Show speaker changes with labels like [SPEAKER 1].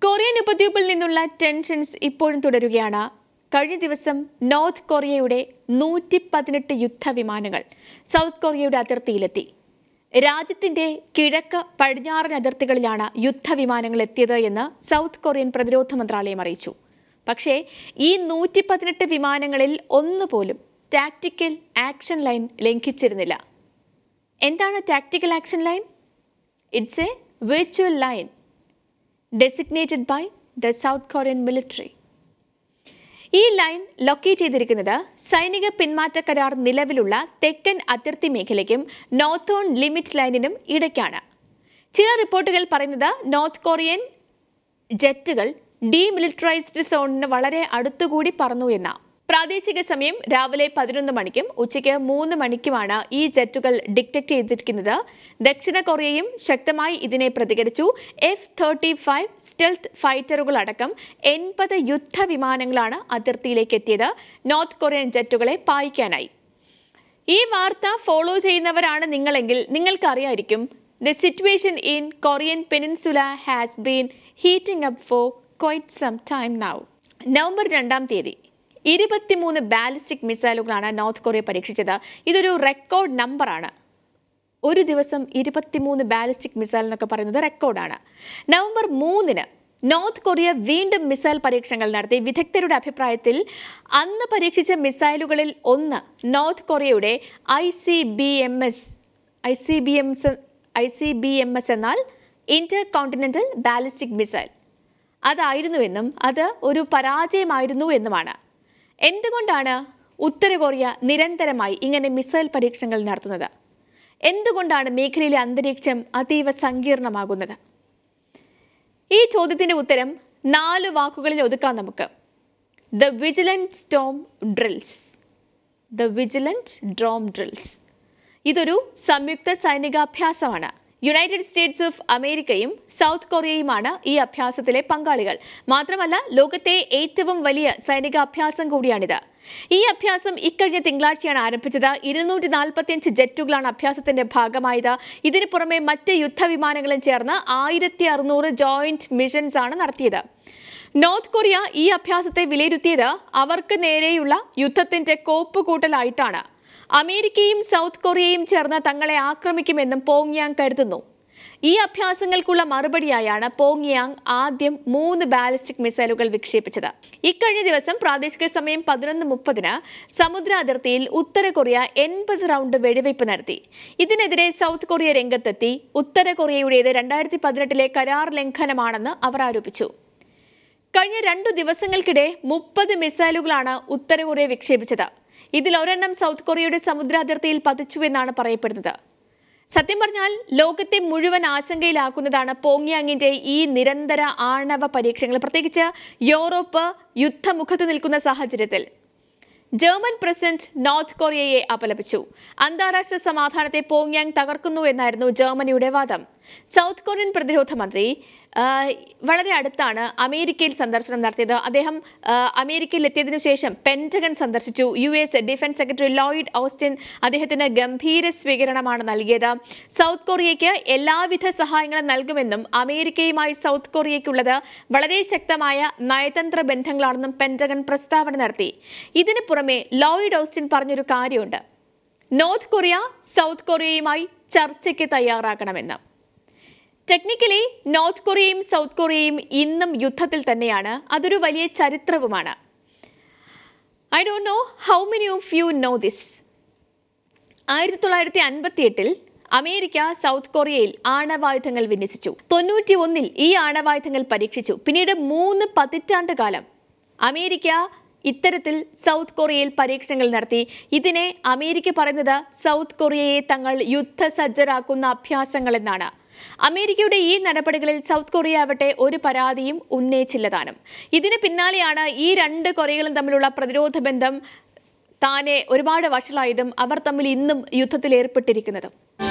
[SPEAKER 1] Korean ഉപദ്വീപിൽ നിന്നുള്ള tensions ഇപ്പോഴും തുടരുകയാണ് കഴിഞ്ഞ ദിവസം നോർത്ത് കൊറിയയുടെ നൂറ്റി പതിനെട്ട് യുദ്ധവിമാനങ്ങൾ സൗത്ത് കൊറിയയുടെ അതിർത്തിയിലെത്തി രാജ്യത്തിന്റെ കിഴക്ക് പടിഞ്ഞാറൻ അതിർത്തികളിലാണ് യുദ്ധവിമാനങ്ങൾ എത്തിയത് എന്ന് സൗത്ത് കൊറിയൻ പ്രതിരോധ മന്ത്രാലയം അറിയിച്ചു പക്ഷേ ഈ നൂറ്റി പതിനെട്ട് വിമാനങ്ങളിൽ ഒന്നുപോലും ടാക്ടിക്കൽ ആക്ഷൻ ലൈൻ ലംഘിച്ചിരുന്നില്ല എന്താണ് tactical action line it's a virtual line designated by the South Korean military ഈ ലൈൻ ലൊക്കേറ്റ് ചെയ്തിരിക്കുന്നത് സൈനിക പിന്മാറ്റ കരാർ നിലവിലുള്ള തെക്കൻ അതിർത്തി മേഖലയ്ക്കും നോർത്തേൺ ലിമിറ്റ് ലൈനിനും ഇടയ്ക്കാണ് ചില റിപ്പോർട്ടുകൾ പറയുന്നത് നോർത്ത് കൊറിയൻ ജെറ്റുകൾ ഡീമിലിറ്ററൈസ്ഡ് സോണിന് വളരെ അടുത്തുകൂടി പറന്നു എന്ന പ്രാദേശിക സമയം രാവിലെ പതിനൊന്ന് മണിക്കും ഉച്ചയ്ക്ക് മൂന്ന് മണിക്കുമാണ് ഈ ജെറ്റുകൾ ഡിറ്റക്ട് ചെയ്തിരിക്കുന്നത് ദക്ഷിണ കൊറിയയും ശക്തമായി ഇതിനെ പ്രതികരിച്ചു എഫ് തേർട്ടി ഫൈവ് സ്റ്റെൽത്ത് ഫൈറ്ററുകൾ അടക്കം എൺപത് യുദ്ധവിമാനങ്ങളാണ് അതിർത്തിയിലേക്ക് എത്തിയത് നോർത്ത് കൊറിയൻ ജെറ്റുകളെ പായിക്കാനായി ഈ വാർത്ത ഫോളോ ചെയ്യുന്നവരാണ് നിങ്ങളെങ്കിൽ നിങ്ങൾക്കറിയായിരിക്കും the situation in Korean peninsula has been heating up for quite some time now November രണ്ടാം തീയതി ഇരുപത്തിമൂന്ന് ബാലിസ്റ്റിക് മിസൈലുകളാണ് നോർത്ത് കൊറിയ പരീക്ഷിച്ചത് ഇതൊരു റെക്കോർഡ് നമ്പറാണ് ഒരു ദിവസം ഇരുപത്തിമൂന്ന് ബാലിസ്റ്റിക് മിസൈൽ എന്നൊക്കെ പറയുന്നത് റെക്കോർഡാണ് നവംബർ മൂന്നിന് നോർത്ത് കൊറിയ വീണ്ടും മിസൈൽ പരീക്ഷണങ്ങൾ നടത്തി വിദഗ്ധരുടെ അഭിപ്രായത്തിൽ അന്ന് പരീക്ഷിച്ച മിസൈലുകളിൽ ഒന്ന് നോർത്ത് കൊറിയയുടെ I C B M S I C B M S I C B M S എന്നാൽ ഇന്റർ കോണ്ടിനെന്റൽ ബാലിസ്റ്റിക് മിസൈൽ അതായിരുന്നുവെന്നും അത് ഒരു പരാജയമായിരുന്നു എന്നുമാണ് എന്തുകൊണ്ടാണ് ഉത്തര കൊറിയ നിരന്തരമായി ഇങ്ങനെ മിസൈൽ പരീക്ഷണങ്ങൾ നടത്തുന്നത് എന്തുകൊണ്ടാണ് മേഖലയിലെ അന്തരീക്ഷം അതീവ സങ്കീർണമാകുന്നത് ഈ ചോദ്യത്തിന്റെ ഉത്തരം നാല് വാക്കുകളിൽ ഒതുക്കാം നമുക്ക് the vigilant storm drills the vigilant storm drills ഇതൊരു സംയുക്ത സൈനികാഭ്യാസമാണ് യുണൈറ്റഡ് സ്റ്റേറ്റ്സ് ഓഫ് അമേരിക്കയും സൗത്ത് കൊറിയയുമാണ് ഈ അഭ്യാസത്തിലെ പങ്കാളികൾ മാത്രമല്ല ലോകത്തെ ഏറ്റവും വലിയ സൈനികാഭ്യാസം കൂടിയാണിത് ഈ അഭ്യാസം ഇക്കഴിഞ്ഞ തിങ്കളാഴ്ചയാണ് ആരംഭിച്ചത് ഇരുന്നൂറ്റി നാൽപ്പത്തിയഞ്ച് ജെറ്റുകളാണ് അഭ്യാസത്തിന്റെ ഭാഗമായത് ഇതിന് പുറമെ മറ്റ് യുദ്ധവിമാനങ്ങളും ചേർന്ന് ആയിരത്തി അറുന്നൂറ് ജോയിന്റ് മിഷൻസ് ആണ് നടത്തിയത് നോർത്ത് കൊറിയ ഈ അഭ്യാസത്തെ വിലയിരുത്തിയത് അവർക്ക് നേരെയുള്ള യുദ്ധത്തിന്റെ കോപ്പുകൂട്ടലായിട്ടാണ് അമേരിക്കയും സൗത്ത് കൊറിയയും ചേർന്ന് തങ്ങളെ ആക്രമിക്കുമെന്നും പോങ്യാങ് കരുതുന്നു ഈ അഭ്യാസങ്ങൾക്കുള്ള മറുപടിയായാണ് പോങ്യാങ് ആദ്യം മൂന്ന് ബാലിസ്റ്റിക് മിസൈലുകൾ വിക്ഷേപിച്ചത് ഇക്കഴിഞ്ഞ ദിവസം പ്രാദേശിക സമയം പതിനൊന്ന് മുപ്പതിന് സമുദ്ര അതിർത്തിയിൽ ഉത്തര കൊറിയ എൺപത് റൗണ്ട് വെടിവയ്പ് നടത്തി ഇതിനെതിരെ സൗത്ത് കൊറിയ രംഗത്തെത്തി ഉത്തര കൊറിയയുടേത് രണ്ടായിരത്തി പതിനെട്ടിലെ കരാർ ലംഘനമാണെന്ന് അവർ ആരോപിച്ചു കഴിഞ്ഞ രണ്ടു ദിവസങ്ങൾക്കിടെ മുപ്പത് മിസൈലുകളാണ് ഉത്തര കൊറിയ വിക്ഷേപിച്ചത് ഇതിൽ ഒരെണ്ണം സൗത്ത് കൊറിയയുടെ സമുദ്രാതിർത്തിയിൽ പതിച്ചുവെന്നാണ് പറയപ്പെടുന്നത് സത്യം പറഞ്ഞാൽ ലോകത്തെ മുഴുവൻ ആശങ്കയിലാക്കുന്നതാണ് പോങ്യാങ്ങിന്റെ ഈ നിരന്തര ആണവ പരീക്ഷണങ്ങൾ പ്രത്യേകിച്ച് യൂറോപ്പ് യുദ്ധമുഖത്ത് നിൽക്കുന്ന സാഹചര്യത്തിൽ ജർമ്മൻ പ്രസിഡന്റ് നോർത്ത് കൊറിയയെ അപലപിച്ചു അന്താരാഷ്ട്ര സമാധാനത്തെ പോങ്യാങ് തകർക്കുന്നു എന്നായിരുന്നു ജർമ്മനിയുടെ വാദം സൗത്ത് കൊറിയൻ പ്രതിരോധ മന്ത്രി ആ, വളരെ അടുത്താണ് അമേരിക്കയിൽ സന്ദർശനം നടത്തിയത് അദ്ദേഹം ആ, അമേരിക്കയിൽ എത്തിയതിനു ശേഷം പെൻറ്റഗൺ സന്ദർശിച്ചു U S defence secretary Lloyd Austin അദ്ദേഹത്തിന് ഗംഭീര സ്വീകരണമാണ് നൽകിയത് സൗത്ത് കൊറിയയ്ക്ക് എല്ലാവിധ സഹായങ്ങളും നൽകുമെന്നും അമേരിക്കയുമായി സൗത്ത് കൊറിയയ്ക്കുള്ളത് വളരെ ശക്തമായ നയതന്ത്ര ബന്ധങ്ങളാണെന്നും പെൻറ്റഗൺ പ്രസ്താവന നടത്തി ഇതിനു പുറമെ ലോയിഡ് ഓസ്റ്റിൻ പറഞ്ഞൊരു കാര്യമുണ്ട് നോർത്ത് കൊറിയ സൗത്ത് കൊറിയയുമായി ചർച്ചയ്ക്ക് തയ്യാറാക്കണമെന്ന് ടെക്നിക്കലി നോർത്ത് കൊറിയയും സൗത്ത് കൊറിയയും ഇന്നും യുദ്ധത്തിൽ തന്നെയാണ് അതൊരു വലിയ ചരിത്രവുമാണ് I don't know how many of you know this ആയിരത്തി തൊള്ളായിരത്തി അൻപത്തി എട്ടിൽ അമേരിക്ക സൗത്ത് കൊറിയയിൽ ആണവായുധങ്ങൾ വിന്യസിച്ചു തൊണ്ണൂറ്റി ഒന്നിൽ ഈ ആണവായുധങ്ങൾ പരീക്ഷിച്ചു പിന്നീട് മൂന്ന് പതിറ്റാണ്ട് കാലം അമേരിക്ക ഇത്തരത്തിൽ സൗത്ത് കൊറിയയിൽ പരീക്ഷണങ്ങൾ നടത്തി ഇതിനെ അമേരിക്ക പറയുന്നത് സൗത്ത് കൊറിയയെ തങ്ങൾ യുദ്ധസജ്ജരാക്കുന്ന അഭ്യാസങ്ങൾ എന്നാണ് അമേരിക്കയുടെ ഈ നടപടികളിൽ സൗത്ത് കൊറിയ ആവട്ടെ ഒരു പരാതിയും ഉന്നയിച്ചില്ലതാനും ഇതിന് പിന്നാലെയാണ് ഈ രണ്ട് കൊറിയകളും തമ്മിലുള്ള പ്രതിരോധ ബന്ധം താനെ ഒരുപാട് വഷളായതും അവർ തമ്മിൽ ഇന്നും യുദ്ധത്തിൽ ഏർപ്പെട്ടിരിക്കുന്നതും